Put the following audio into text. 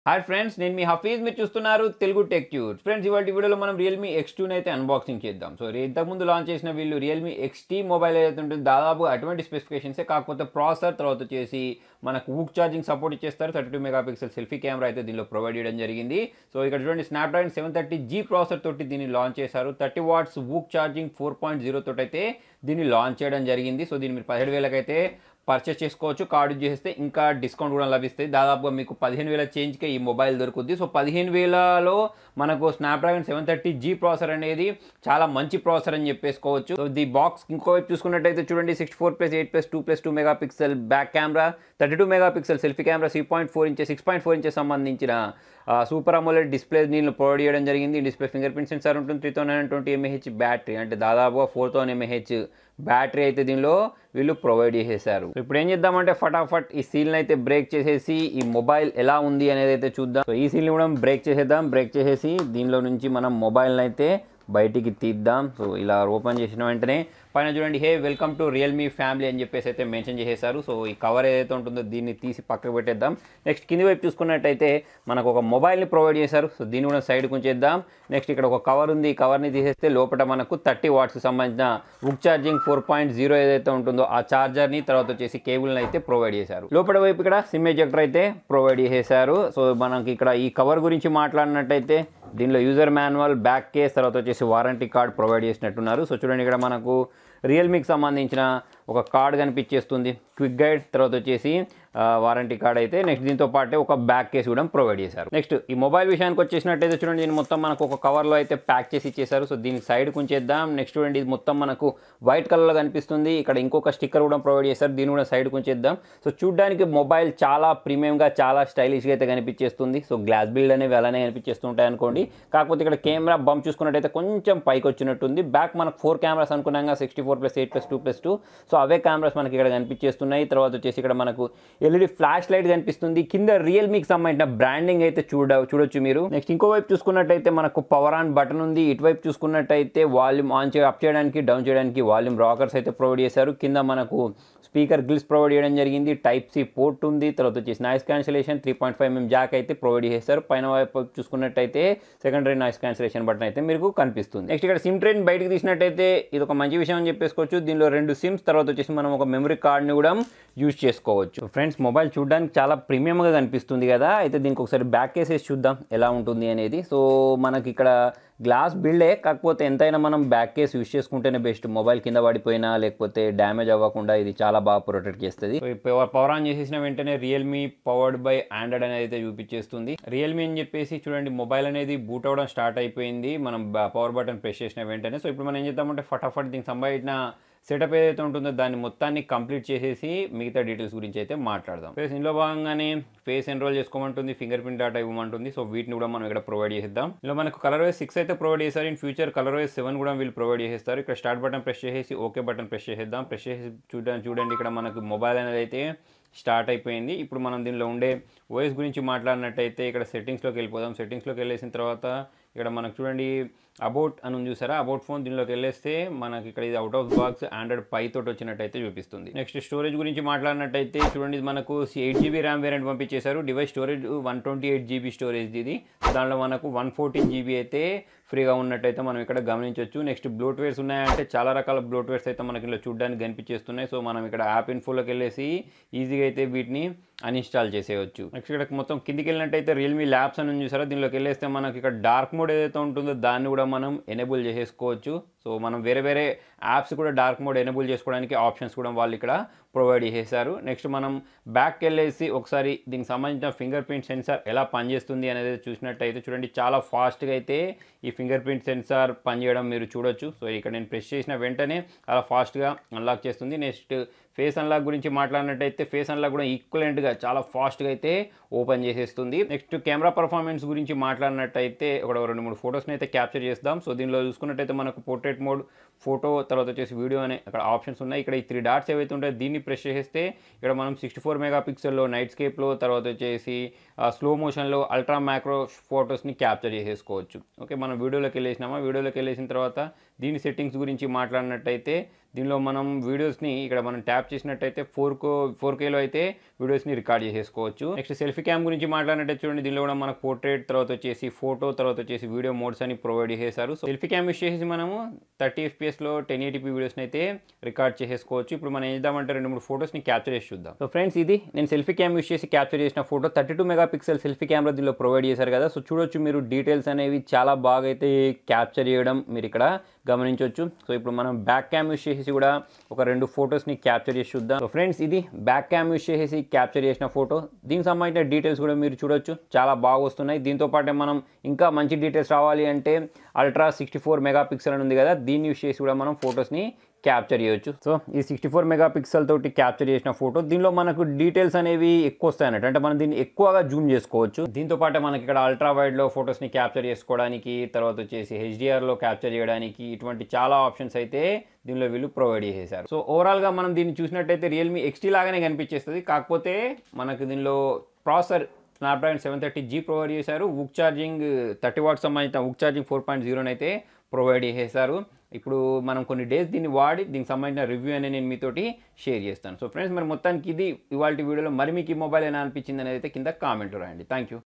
hi friends నేను మీ హఫీజ్ మీరు చూస్తున్నారు తెలుగు టెక్ ట్యూట్ ఫ్రెండ్స్ ఇవాళ వీడియోలో మనం రియల్మీ ఎక్స్ టూని అయితే అన్బాక్సింగ్ చేద్దాం సో ఇంతకుముందు లాంచ్ చేసిన వీళ్ళు రియల్మీ ఎక్స్ టీ మొబైల్ ఏదైతే ఉంటుంది దాదాపు అటువంటి స్పెసిఫికేషన్సే కాకపోతే ప్రాసెసర్ తర్వాత వచ్చేసి మనకు ఊక్ ఛార్జింగ్ సపోర్ట్ ఇచ్చేస్తారు thirty two megapixel selfie camera అయితే దీనిలో ప్రొవైడ్ చేయడం జరిగింది సో ఇక్కడ చూడండి Snapdragon seven thirty G processor తోటి దీన్ని లాంచ్ చేశారు thirty watts VOOC charging four point zero తోటి అయితే దీన్ని లాంచ్ చేయడం జరిగింది సో దీన్ని మీరు పదిహేడు వేలకైతే పర్చేస్ చేసుకోవచ్చు కార్డు చేస్తే ఇంకా డిస్కౌంట్ కూడా లభిస్తుంది దాదాపుగా మీకు పదిహేను వేల చేంజ్కే ఈ మొబైల్ దొరుకుద్ది సో పదిహేను వేలలో మనకు Snapdragon seven thirty G processor అనేది చాలా మంచి ప్రాసెసర్ అని చెప్పేసుకోవచ్చు సో ది బాక్స్ ఇంకోవైపు చూసుకున్నట్టయితే చూడండి six four plus eight plus two plus two megapixel back camera thirty two megapixel selfie camera six point four inches six point four inches సంబంధించిన super AMOLED display దీనిలో provide చేయడం జరిగింది display fingerprint sensor ఉంటుంది three thousand twenty mAh battery అంటే దాదాపుగా four thousand mAh battery అయితే దీనిలో వీళ్ళు ప్రొవైడ్ చేసేసారు సో ఇప్పుడు ఏం చేద్దామంటే ఫటాఫట్ ఈ సీల్ని అయితే బ్రేక్ చేసేసి ఈ మొబైల్ ఎలా ఉంది అనేది అయితే చూద్దాం సో ఈ సీల్ని కూడా బ్రేక్ చేసేద్దాం బ్రేక్ చేసేసి దీనిలో నుంచి మనం మొబైల్ని అయితే బయటికి తీద్దాం సో ఇలా ఓపెన్ చేసిన వెంటనే పైన చూడండి hey welcome to Realme family అని చెప్పేసి అయితే మెన్షన్ చేసేసారు సో ఈ కవర్ ఏదైతే ఉంటుందో దీన్ని తీసి పక్కకు పెట్టేద్దాం నెక్స్ట్ కింది వైపు చూసుకున్నట్టయితే మనకు ఒక మొబైల్ని ప్రొవైడ్ చేశారు సో దీన్ని కూడా సైడ్ ఉంచేద్దాం నెక్స్ట్ ఇక్కడ ఒక కవర్ ఉంది ఈ కవర్ని తీసేస్తే లోపల మనకు థర్టీ వాట్స్కి సంబంధించిన బుక్ ఛార్జింగ్ ఫోర్ పాయింట్ జీరో ఏదైతే ఉంటుందో ఆ ఛార్జర్ని తర్వాత వచ్చేసి కేబుల్ని అయితే ప్రొవైడ్ చేశారు లోపల వైపు ఇక్కడ సిమ్ ఎజెక్టర్ అయితే ప్రొవైడ్ చేసేసారు సో మనకి ఇక్కడ ఈ కవర్ గురించి మాట్లాడినట్టయితే దీనిలో యూజర్ మాన్యువల్ బ్యాక్ కేస్ తర్వాత వచ్చేసి వారంటీ కార్డ్ ప్రొవైడ్ చేసినట్టున్నారు సో చూడండి ఇక్కడ మనకు రియల్మీకి సంబంధించిన ఒక కార్డ్ కనిపించేస్తుంది క్విక్ గైడ్ తర్వాత వచ్చేసి వారంటీ కార్డ్ అయితే నెక్స్ట్ దీంతో పాటే ఒక బ్యాక్ కేస్ కూడా ప్రొవైడ్ చేశారు నెక్స్ట్ ఈ మొబైల్ విషయానికి వచ్చేసినట్టయితే చూడండి దీన్ని మొత్తం మనకు ఒక కవర్లో అయితే ప్యాక్ చేసి ఇచ్చేసారు సో దీనికి సైడ్ కుంచేద్దాం నెక్స్ట్ చూడండి ఇది మొత్తం మనకు వైట్ కలర్లో కనిపిస్తుంది ఇక్కడ ఇంకొక స్టిక్కర్ కూడా ప్రొవైడ్ చేశారు దీన్ని కూడా సైడ్ కుంచేద్దాం సో చూడడానికి మొబైల్ చాలా ప్రీమియంగా చాలా స్టైలిష్గా అయితే కనిపించేస్తుంది సో గ్లాస్ బిల్డ్ అనేవి అలానే కనిపించేస్తుంటాయి అనుకోండి కాకపోతే ఇక్కడ కెమెరా బంప్ చూసుకున్నట్టయితే కొంచెం పైకి వచ్చినట్టుంది బ్యాక్ మనకు ఫోర్ కెమెరాస్ అనుకున్నాగా sixty four plus eight plus two plus two so అవే కెమెరాస్ మనకి ఇక్కడ కనిపించేస్తున్నాయి తర్వాత వచ్చేసి ఇక్కడ మనకు ఎల్ఈడి ఫ్లాష్ లైట్ కనిపిస్తుంది కింద రియల్మీకి సంబంధించిన బ్రాండింగ్ అయితే చూడ చూడొచ్చు మీరు నెక్స్ట్ ఇంకో వైపు చూసుకున్నట్టయితే మనకు పవర్ ఆన్ బటన్ ఉంది ఇటువైపు చూసుకున్నట్టయితే వాల్యూమ్ ఆన్ చే అప్ చేయడానికి డౌన్ చేయడానికి వాల్యూమ్ రాకర్స్ అయితే ప్రొవైడ్ చేశారు కింద మనకు స్పీకర్ గ్రిల్స్ ప్రొవైడ్ చేయడం జరిగింది టైప్ సి పోర్ట్ ఉంది తర్వాత వచ్చేసి noise cancellation three point five mm jack అయితే ప్రొవైడ్ చేశారు పైన వైపు చూసుకున్నట్టయితే సెకండరీ నాయిస్ క్యాన్సిలేషన్ బటన్ అయితే మీకు కనిపిస్తుంది నెక్స్ట్ ఇక్కడ సిమ్ ట్రైన్ బయటకు తీసినట్టయితే ఇది ఒక మంచి విషయం అని చెప్పేసుకోవచ్చు దీనిలో రెండు సిమ్స్ తర్వాత వచ్చేసి మనం ఒక మెమరీ కార్డ్ని కూడా యూజ్ చేసుకోవచ్చు ఫ్రెండ్స్ మొబైల్ చూడడానికి చాలా ప్రీమియంగా కనిపిస్తుంది కదా అయితే దీనికి ఒకసారి బ్యాక్ కేసేసి చూద్దాం ఎలా ఉంటుంది అనేది సో మనకి ఇక్కడ గ్లాస్ బిల్డే కాకపోతే ఎంతైనా మనం బ్యాక్ కేస్ యూస్ చేసుకుంటేనే బెస్ట్ మొబైల్ కింద పడిపోయినా లేకపోతే డ్యామేజ్ అవ్వకుండా ఇది చాలా బాగా ప్రొటెక్ట్ చేస్తుంది పవర్ ఆన్ చేసేసిన వెంటనే రియల్మీ పవర్డ్ బై ఆండ్రాయిడ్ అనేది అయితే చూపించేస్తుంది రియల్మీ అని చెప్పేసి చూడండి మొబైల్ అనేది బూట్ అవ్వడం స్టార్ట్ అయిపోయింది మనం పవర్ బటన్ ప్రెస్ చేసిన వెంటనే సో ఇప్పుడు మనం ఏం చేద్దామంటే ఫటాఫట్ దీనికి సంబంధించిన సెటప్ ఏదైతే ఉంటుందో దాన్ని మొత్తాన్ని కంప్లీట్ చేసేసి మిగతా డీటెయిల్స్ గురించి అయితే మాట్లాడదాం ఫేస్ ఇందులో భాగంగానే ఫేస్ ఎన్రోల్ చేసుకోమంటుంది ఫింగర్ ప్రింట్ డేటా ఇవ్వమంటుంది సో వీటిని కూడా మనం ఇక్కడ ప్రొవైడ్ చేద్దాం ఇందులో మనకు కలర్ వైజ్ సిక్స్ అయితే ప్రొవైడ్ చేస్తారు in future colour wise seven కూడా వీళ్ళు ప్రొవైడ్ చేస్తారు ఇక్కడ స్టార్ట్ బటన్ ప్రెస్ చేసేసి ఓకే బటన్ ప్రెస్ చేసేద్దాం ప్రెస్ చేసి చూడండి చూడండి ఇక్కడ మనకు మొబైల్ అనేది అయితే స్టార్ట్ అయిపోయింది ఇప్పుడు మనం దీనిలో ఉండే వాయిస్ గురించి మాట్లాడినట్టయితే ఇక్కడ సెట్టింగ్స్లోకి వెళ్ళిపోదాం సెట్టింగ్స్లోకి వెళ్ళేసిన తర్వాత ఇక్కడ మనకు చూడండి అబౌట్ అని ఉంది చూసారా అబౌట్ ఫోన్ దీనిలోకి వెళ్ళేస్తే మనకి ఇక్కడ ఇది out of box Android Pie తోటి వచ్చినట్టయితే చూపిస్తుంది నెక్స్ట్ స్టోరేజ్ గురించి మాట్లాడినట్టయితే చూడండి ఇది మనకు ఎయిట్ జీబీ ర్యామ్ వేరియంట్ పంపించేశారు device storage one twenty eight GB storage ఇది దానిలో మనకు వన్ ఫోర్టీన్ జీబీ అయితే ఫ్రీగా ఉన్నట్టయితే మనం ఇక్కడ గమనించవచ్చు నెక్స్ట్ బ్లోట్వేర్స్ ఉన్నాయంటే చాలా రకాల బ్లోట్వేర్స్ అయితే మనకి ఇలా చూడడానికి కనిపించేస్తున్నాయి సో మనం ఇక్కడ యాప్ ఇన్ఫోలోకి వెళ్ళేసి ఈజీగా అయితే వీటిని అన్ఇన్స్టాల్ చేసేయచ్చు నెక్స్ట్ ఇక్కడ మొత్తం కిందికి వెళ్ళినట్టయితే రియల్మీ ల్యాబ్స్ అని ఉంది చూసారా దీనిలోకి వెళ్ళేస్తే మనకి ఇక్కడ డార్క్ మోడ్ ఏదైతే ఉంటుందో దాన్ని కూడా మనం ఎనేబుల్ చేసేసుకోవచ్చు సో మనం వేరే వేరే యాప్స్ కూడా డార్క్ మోడ్ ఎనేబుల్ చేసుకోవడానికి ఆప్షన్స్ కూడా వాళ్ళు ఇక్కడ ప్రొవైడ్ చేసేసారు నెక్స్ట్ మనం బ్యాక్కి వెళ్ళేసి ఒకసారి దీనికి సంబంధించిన ఫింగర్ ప్రింట్ సెన్సార్ ఎలా పనిచేస్తుంది అనేది చూసినట్టయితే చూడండి చాలా ఫాస్ట్గా అయితే ఈ ఫింగర్ ప్రింట్ సెన్సార్ పనిచేయడం మీరు చూడొచ్చు సో ఇక్కడ నేను ప్రెస్ చేసిన వెంటనే అలా ఫాస్ట్గా అన్లాక్ చేస్తుంది నెక్స్ట్ ఫేస్ అన్లాక్ గురించి మాట్లాడినట్టయితే ఫేస్ అన్లాక్ కూడా ఈక్వలెంట్గా చాలా ఫాస్ట్గా అయితే ఓపెన్ చేసేస్తుంది నెక్స్ట్ కెమెరా పర్ఫార్మెన్స్ గురించి మాట్లాడినట్టయితే ఒక రెండు మూడు ఫొటోస్ని అయితే క్యాప్చర్ చేస్తాం సో దీనిలో చూసుకున్నట్టయితే మనకు పోర్ట్రేట్ మోడ్ ఫోటో తర్వాత వచ్చేసి వీడియో అనే అక్కడ ఆప్షన్స్ ఉన్నాయి ఇక్కడ ఈ త్రీ డాట్స్ ఏవైతే ఉంటాయో దీన్ని ప్రెస్ చేస్తే ఇక్కడ మనం సిక్స్టీ ఫోర్ మెగా పిక్సెల్లో నైట్ స్కేప్లో తర్వాత వచ్చేసి స్లో మోషన్లో అల్ట్రా మ్యాక్రో ఫొటోస్ని క్యాప్చర్ చేసేసుకోవచ్చు ఓకే మనం వీడియోలోకి వెళ్ళేసినామా వీడియోలోకి వెళ్ళేసిన తర్వాత దీని సెట్టింగ్స్ గురించి మాట్లాడినట్టయితే దీనిలో మనం వీడియోస్ని ఇక్కడ మనం ట్యాప్ చేసినట్టయితే ఫోర్ కో ఫోర్ కేలో అయితే వీడియోస్ని రికార్డ్ చేసేసుకోవచ్చు నెక్స్ట్ సెల్ఫీ క్యామ్ గురించి మాట్లాడినట్టయితే చూడండి దీనిలో కూడా మనకు పోర్ట్రేట్ తర్వాత వచ్చేసి ఫోటో తర్వాత వచ్చేసి వీడియో మోడ్స్ అని ప్రొవైడ్ చేశారు సో సెల్ఫీ క్యామ్ యూస్ చేసి మనము థర్టీ ఎఫ్పిఎస్లో టెన్ ఎయిటీపీ వీడియోస్ని అయితే రికార్డ్ చేసేసుకోవచ్చు ఇప్పుడు మనం ఏం చేద్దామంటే రెండు మూడు ఫోటోస్ని క్యాప్చర్ చేసి చూద్దాం సో ఫ్రెండ్స్ ఇది నేను సెల్ఫీ క్యామ్ యూస్ చేసి క్యాప్చర్ చేసిన photo thirty two megapixel selfie camera దీనిలో ప్రొవైడ్ చేశారు కదా సో చూడొచ్చు మీరు డీటెయిల్స్ అనేవి చాలా బాగా అయితే క్యాప్చర్ చేయడం మీరు ఇక్కడ గమనించవచ్చు సో ఇప్పుడు మనం బ్యాక్ క్యామ్ యూస్ చేసి కూడా ఒక రెండు ఫొటోస్ని క్యాప్చర్ చేసి చూద్దాం సో ఫ్రెండ్స్ ఇది బ్యాక్ క్యామ్ యూస్ చేసి క్యాప్చర్ చేసిన ఫోటో దీనికి సంబంధించిన డీటెయిల్స్ కూడా మీరు చూడొచ్చు చాలా బాగా వస్తున్నాయి దీంతో పాటే మనం ఇంకా మంచి డీటెయిల్స్ రావాలి అంటే ultra sixty four megapixel అని ఉంది కదా దీన్ని యూస్ చేసి కూడా మనం ఫొటోస్ని క్యాప్చర్ చేయొచ్చు సో ఈ సిక్స్టీ ఫోర్ మెగా పిక్సెల్ తోటి క్యాప్చర్ చేసిన ఫోటో దీనిలో మనకు డీటెయిల్స్ అనేవి ఎక్కువ వస్తాయి అన్నట్టు అంటే మనం దీన్ని ఎక్కువగా జూమ్ చేసుకోవచ్చు దీంతో పాటు మనకి ఇక్కడ అల్ట్రా వైడ్లో ఫొటోస్ని క్యాప్చర్ చేసుకోవడానికి తర్వాత వచ్చేసి హెచ్డిఆర్లో క్యాప్చర్ చేయడానికి ఇటువంటి చాలా ఆప్షన్స్ అయితే దీనిలో వీళ్ళు ప్రొవైడ్ చేసేసారు సో ఓవరాల్గా మనం దీన్ని చూసినట్టయితే రియల్మీ ఎక్స్టీ లాగానే కనిపించేస్తుంది కాకపోతే మనకు దీనిలో processor Snapdragon seven thirty G provide చేశారు ఉక్ ఛార్జింగ్ థర్టీ వాట్స్ సంబంధించిన ఉక్ ఛార్జింగ్ ఫోర్ పాయింట్ జీరోని అయితే ప్రొవైడ్ చేసేసారు ఇప్పుడు మనం కొన్ని డేస్ దీన్ని వాడి దీనికి సంబంధించిన రివ్యూ అనేది నేను మీతోటి షేర్ చేస్తాను సో ఫ్రెండ్స్ మరి మొత్తానికి ఇది ఇవాళ వీడియోలో మరి మీకు ఈ మొబైల్ ఎలా అనిపించింది అనేది అయితే కింద కామెంట్ రాయండి థ్యాంక్ యూ